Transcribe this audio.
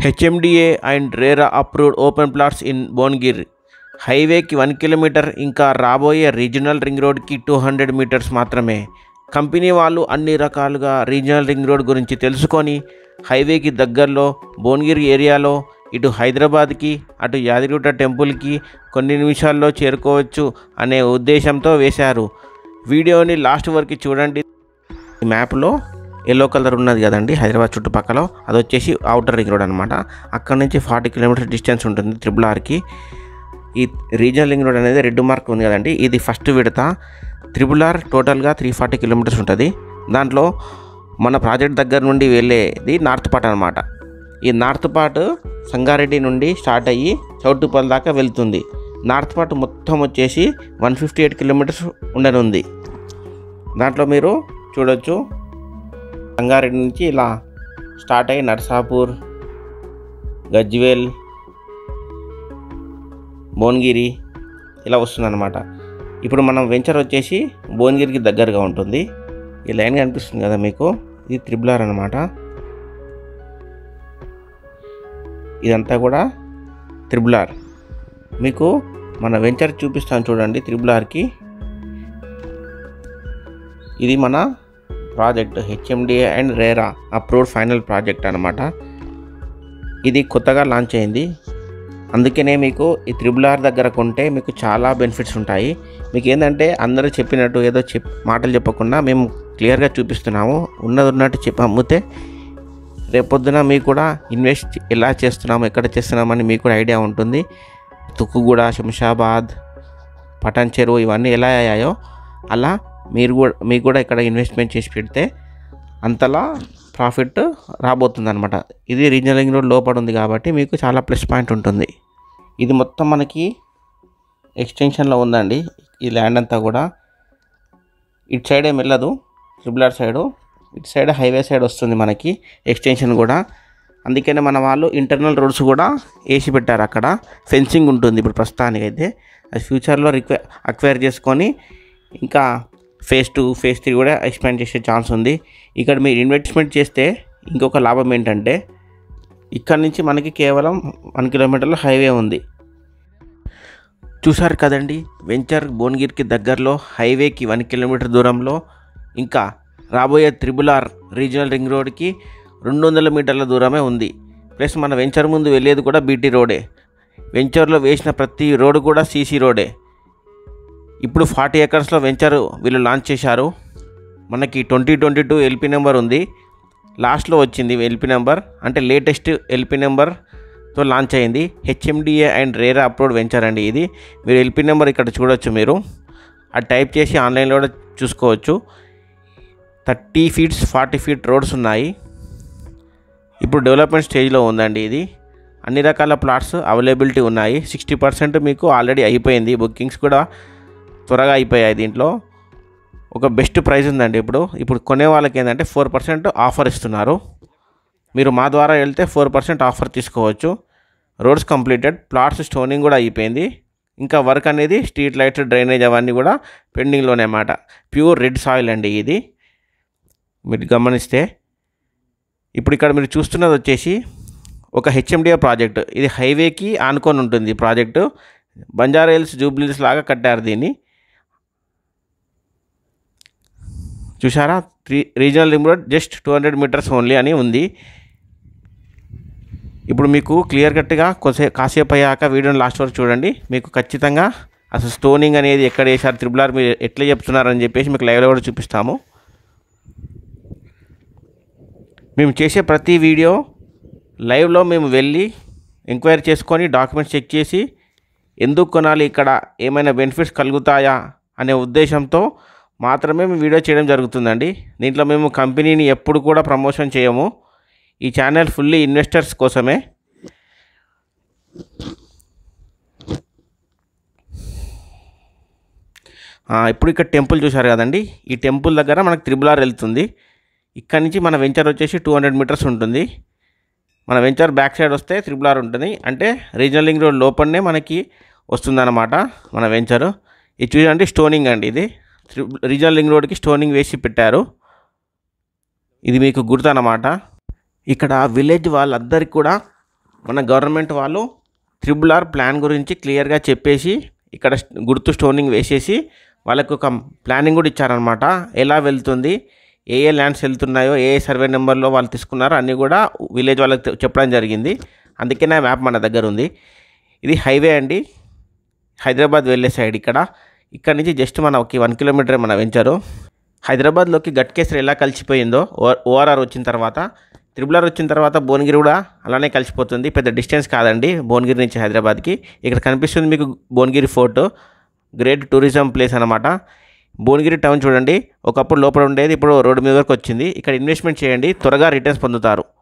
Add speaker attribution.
Speaker 1: HMDA and RERA approved open plots in Bhuvanagiri హైవేకి one kilometre ఇంకా రాబోయే రీజనల్ రింగ్ రోడ్కి టూ హండ్రెడ్ మీటర్స్ మాత్రమే కంపెనీ వాళ్ళు అన్ని రకాలుగా రీజనల్ రింగ్ రోడ్ గురించి తెలుసుకొని హైవేకి దగ్గరలో భువనగిరి ఏరియాలో ఇటు హైదరాబాద్కి అటు యాదగిరిగుట్ట టెంపుల్కి కొన్ని నిమిషాల్లో చేరుకోవచ్చు అనే ఉద్దేశంతో వేశారు వీడియోని లాస్ట్ వరకు చూడండి ఈ మ్యాప్లో ఎల్లో కలర్ ఉన్నది కదండి హైదరాబాద్ చుట్టుపక్కల అది వచ్చేసి అవుటర్ రింగ్ రోడ్ అనమాట అక్కడ నుంచి ఫార్టీ కిలోమీటర్స్ డిస్టెన్స్ ఉంటుంది త్రిబుల్ ఆర్కి ఈ రీజనల్ రింగ్ రోడ్ అనేది రెడ్ మార్క్ ఉంది కదండి ఇది ఫస్ట్ విడత త్రిబుల్ ఆర్ టోటల్గా త్రీ ఫార్టీ కిలోమీటర్స్ ఉంటుంది దాంట్లో మన ప్రాజెక్ట్ దగ్గర నుండి వెళ్ళేది నార్త్ పార్ట్ అనమాట ఈ నార్త్ పార్ట్ సంగారెడ్డి నుండి స్టార్ట్ అయ్యి చౌటుపల్లి దాకా వెళ్తుంది నార్త్ పార్ట్ మొత్తం వచ్చేసి వన్ ఫిఫ్టీ ఎయిట్ కిలోమీటర్స్ ఉండనుంది దాంట్లో మీరు చూడొచ్చు సంగారెడ్డి నుంచి ఇలా స్టార్ట్ అయ్యి నర్సాపూర్ గజ్వేల్ భువనగిరి ఇలా వస్తుందన్నమాట ఇప్పుడు మనం వెంచర్ వచ్చేసి భువనగిరికి దగ్గరగా ఉంటుంది ఈ లైన్ కనిపిస్తుంది కదా మీకు ఇది త్రిబుల్ ఆర్ అనమాట ఇదంతా కూడా త్రిబుల్ ఆర్ మీకు మన వెంచర్ చూపిస్తాను చూడండి త్రిబుల్ ఆర్కి ఇది మన project HMDA and RERA approved final project అనమాట ఇది కొత్తగా లాంచ్ అయింది అందుకనే మీకు ఈ త్రిబుల్ ఆర్ దగ్గర కొంటే మీకు చాలా బెనిఫిట్స్ ఉంటాయి మీకు ఏంటంటే అందరూ చెప్పినట్టు ఏదో చెప్ మాటలు చెప్పకుండా మేము క్లియర్గా చూపిస్తున్నాము ఉన్నది ఉన్నట్టు చెప్పి అమ్మితే రేపొద్దున మీకు కూడా ఇన్వెస్ట్ ఎలా చేస్తున్నాము ఎక్కడ చేస్తున్నామని మీకు కూడా ఐడియా ఉంటుంది తుక్కుగూడ శంషాబాద్ పటాన్ చెరువు ఇవన్నీ ఎలా అయ్యాయో అలా మీరు కూడా మీకు కూడా ఇక్కడ ఇన్వెస్ట్మెంట్ చేసి పెడితే అంతలా ప్రాఫిట్ రాబోతుంది అనమాట ఇది రీజనల్ రింగ్ రోడ్ లోపల ఉంది కాబట్టి మీకు చాలా ప్లస్ పాయింట్ ఉంటుంది ఇది మొత్తం మనకి ఎక్స్టెన్షన్లో ఉందండి ఈ ల్యాండ్ అంతా కూడా ఇటు సైడ్ ఏం వెళ్ళదు ట్రిపుల్ ఆర్ సైడు ఇటు సైడ్ హైవే సైడ్ వస్తుంది మనకి ఎక్స్టెన్షన్ కూడా అందుకనే మన వాళ్ళు ఇంటర్నల్ రోడ్స్ కూడా వేసి పెట్టారు అక్కడ ఫెన్సింగ్ ఉంటుంది ఇప్పుడు ప్రస్తుతానికి అయితే అది ఫ్యూచర్లో రిక్వై అక్వైర్ చేసుకొని ఇంకా ఫేజ్ టూ ఫేజ్ త్రీ కూడా ఎక్స్పాండ్ చేసే ఛాన్స్ ఉంది ఇక్కడ మీరు ఇన్వెస్ట్మెంట్ చేస్తే ఇంకొక లాభం ఏంటంటే ఇక్కడ నుంచి మనకి కేవలం వన్ కిలోమీటర్లో హైవే ఉంది చూసారు కదండి వెంచర్ భువనగిరికి దగ్గరలో హైవేకి వన్ కిలోమీటర్ దూరంలో ఇంకా రాబోయే త్రిబుల్ ఆర్ రీజనల్ రింగ్ రోడ్కి రెండు వందల మీటర్ల దూరమే ఉంది ప్లస్ మన వెంచర్ ముందు వెళ్ళేది కూడా బీటీ రోడే వెంచర్లో వేసిన ప్రతి రోడ్డు కూడా సీసీ రోడే ఇప్పుడు ఫార్టీ ఎకర్స్లో వెంచర్ వీళ్ళు లాంచ్ చేశారు మనకి twenty twenty two LP number ఉంది లాస్ట్లో వచ్చింది ఎల్పి నెంబర్ అంటే లేటెస్ట్ ఎల్పి నెంబర్తో లాంచ్ అయింది HMDA and RERA upload venture అండి ఇది మీరు ఎల్పి నెంబర్ ఇక్కడ చూడొచ్చు మీరు అది టైప్ చేసి ఆన్లైన్లో కూడా చూసుకోవచ్చు thirty feets forty feet roads ఉన్నాయి ఇప్పుడు డెవలప్మెంట్ స్టేజ్లో ఉందండి ఇది అన్ని రకాల ప్లాట్స్ అవైలబిలిటీ ఉన్నాయి సిక్స్టీ పర్సెంట్ మీకు ఆల్రెడీ అయిపోయింది బుకింగ్స్ కూడా త్వరగా అయిపోయాయి దీంట్లో ఒక బెస్ట్ ప్రైస్ ఉందండి ఇప్పుడు ఇప్పుడు కొనే వాళ్ళకి ఏంటంటే ఫోర్ పర్సెంట్ ఆఫర్ ఇస్తున్నారు మీరు మా ద్వారా వెళ్తే ఫోర్ పర్సెంట్ ఆఫర్ తీసుకోవచ్చు రోడ్స్ కంప్లీటెడ్ ప్లాట్స్ స్టోనింగ్ కూడా అయిపోయింది ఇంకా వర్క్ అనేది స్ట్రీట్ లైట్స్ డ్రైనేజ్ అవన్నీ కూడా పెండింగ్లోనే అన్నమాట ప్యూర్ రెడ్ సాయిల్ అండి ఇది మీరు గమనిస్తే ఇప్పుడు ఇక్కడ మీరు చూస్తున్నది వచ్చేసి ఒక హెచ్ఎండిఏ ప్రాజెక్ట్ ఇది హైవేకి ఆనుకొని ఉంటుంది ఈ ప్రాజెక్టు బంజారా హిల్స్ జూబ్లీస్ లాగా కట్టారు దీన్ని చూసారా three regional link road just two hundred metres only అని ఉంది ఇప్పుడు మీకు క్లియర్ కట్గా కొంచెం కాసేపు అయ్యాక వీడియోని లాస్ట్ వరకు చూడండి మీకు ఖచ్చితంగా అసలు స్టోనింగ్ అనేది ఎక్కడ వేశారు త్రిబుల్ ఆర్ మీరు ఎట్లా చెప్తున్నారని చెప్పేసి మీకు లైవ్లో కూడా చూపిస్తాము మేము చేసే ప్రతి వీడియో లైవ్లో మేము వెళ్ళి ఎంక్వైరీ చేసుకొని డాక్యుమెంట్స్ చెక్ చేసి ఎందుకు కొనాలి ఇక్కడ ఏమైనా బెనిఫిట్స్ కలుగుతాయా అనే ఉద్దేశంతో మాత్రమే మేము వీడియో చేయడం జరుగుతుందండి దీంట్లో మేము కంపెనీని ఎప్పుడు కూడా ప్రమోషన్ చేయము ఈ ఛానల్ ఫుల్లీ ఇన్వెస్టర్స్ కోసమే ఆ, ఇప్పుడు ఇక్కడ టెంపుల్ చూశారు కదండి ఈ టెంపుల్ దగ్గర మనకు త్రిబుల్ ఆర్ వెళ్తుంది ఇక్కడ నుంచి మన వెంచర్ వచ్చేసి టూ హండ్రెడ్ మీటర్స్ ఉంటుంది మన వెంచర్ బ్యాక్ సైడ్ వస్తే త్రిబుల్ ఆర్ ఉంటుంది అంటే రీజనల్ లింక్ రోడ్ లోపలనే మనకి వస్తుందన్నమాట మన వెంచరు ఇది చూడండి స్టోనింగ్ అండి ఇది త్రిబుల్ రీజనల్ లింక్ రోడ్కి స్టోనింగ్ వేసి పెట్టారు ఇది మీకు గుర్తు అన్నమాట ఇక్కడ విలేజ్ వాళ్ళందరికీ కూడా మన గవర్నమెంట్ వాళ్ళు త్రిబుల్ ఆర్ ప్లాన్ గురించి క్లియర్గా చెప్పేసి ఇక్కడ గుర్తు స్టోనింగ్ వేసేసి వాళ్ళకు ఒక ప్లానింగ్ కూడా ఇచ్చారనమాట ఎలా వెళ్తుంది ఏ ఏ ల్యాండ్స్ వెళ్తున్నాయో ఏ ఏ సర్వే నెంబర్లో వాళ్ళు తీసుకున్నారో అన్నీ కూడా విలేజ్ వాళ్ళకి తె- చెప్పడం జరిగింది అందుకే నా మ్యాప్ మన దగ్గర ఉంది ఇది హైవే అండి హైదరాబాద్ వెళ్ళే సైడ్ ఇక్కడ ఇక్కడ నుంచి జస్ట్ మనకి వన్ కిలోమీటర్ మన వెంచరు హైదరాబాద్లోకి గట్కేసర్ ఎలా కలిసిపోయిందో ఓఆర్ఆర్ వచ్చిన తర్వాత త్రిబుల్ ఆర్ వచ్చిన తర్వాత భువనగిరి కూడా అలానే కలిసిపోతుంది పెద్ద డిస్టెన్స్ కాదండి భువనగిరి నుంచి హైదరాబాద్కి ఇక్కడ కనిపిస్తుంది మీకు Bhuvanagiri fort great tourism place అనమాట భువనగిరి టౌన్ చూడండి ఒకప్పుడు లోపల ఉండేది ఇప్పుడు రోడ్డు మీద వరకు వచ్చింది ఇక్కడ ఇన్వెస్ట్మెంట్ చేయండి త్వరగా రిటర్న్స్ పొందుతారు